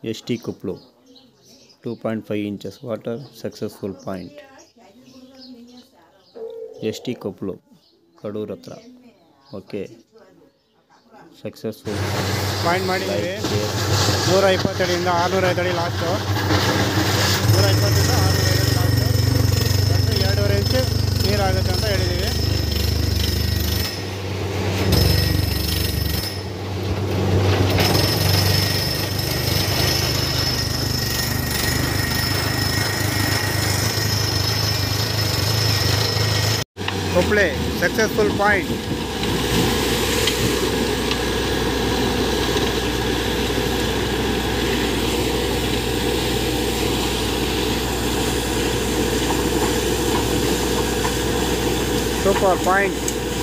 S T ಕುಪ್ಳು two point five inches water successful point S T ಕೊಪ್ಪಳು ಕಡೂರ್ ಹತ್ರ okay successful point ಮಾಡಿದ್ದೀವಿ ನೂರ ಇಪ್ಪತ್ತಡಿಯಿಂದ ಆರುನೂರ ಐದು ಅಡಿ ಲಾಸ್ಟು ನೂರ ಇಪ್ಪತ್ತರಿಂದ ಆರುನೂರ ಐದು ಲಾಸ್ಟು ಮತ್ತು ಎರಡೂವರೆ ಇಂಚು ನೀರಾಗುತ್ತೆ ಅಂತ ಹೇಳಿದ್ದೀವಿ ಕೊಪ್ಪಳೆ ಸಕ್ಸಸ್ಫುಲ್ ಪಾಯಿಂಟ್ ಸೂಪರ್ ಪಾಯಿಂಟ್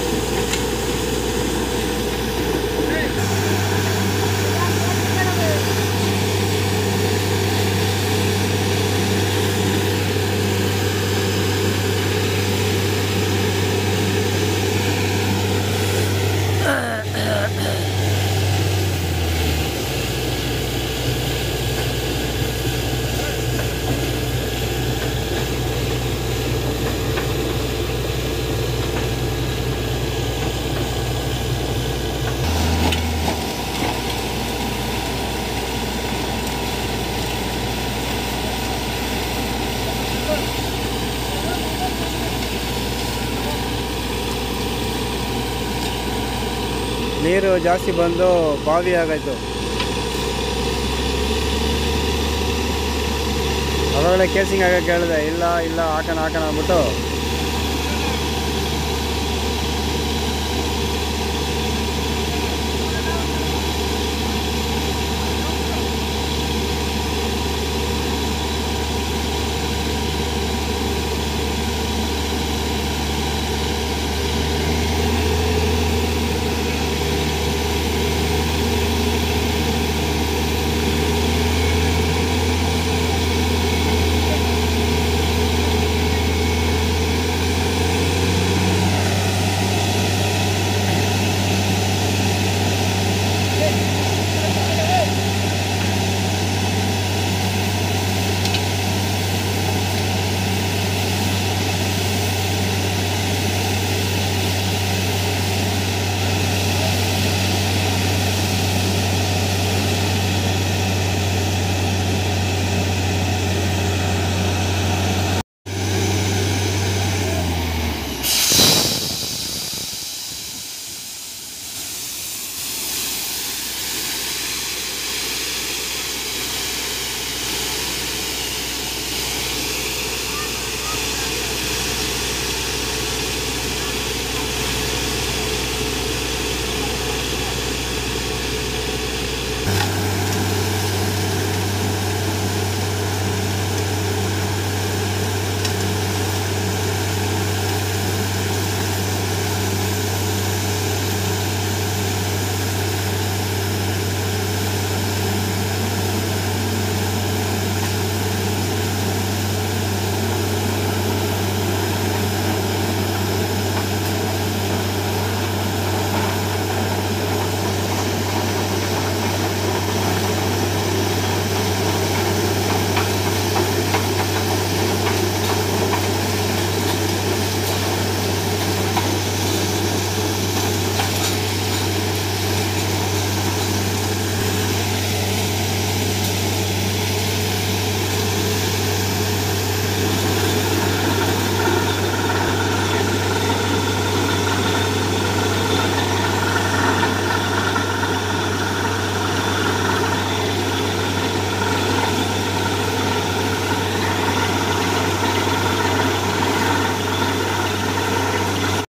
ನೀರು ಜಾಸ್ತಿ ಬಂದು ಬಾವಿ ಆಗಾಯ್ತು ಅವಾಗಲೇ ಕೇಸಿಂಗ್ ಆಗಕ್ಕೆ ಹೇಳಿದೆ ಇಲ್ಲ ಇಲ್ಲ ಹಾಕೋಣ ಹಾಕೋಣ ಅಂದ್ಬಿಟ್ಟು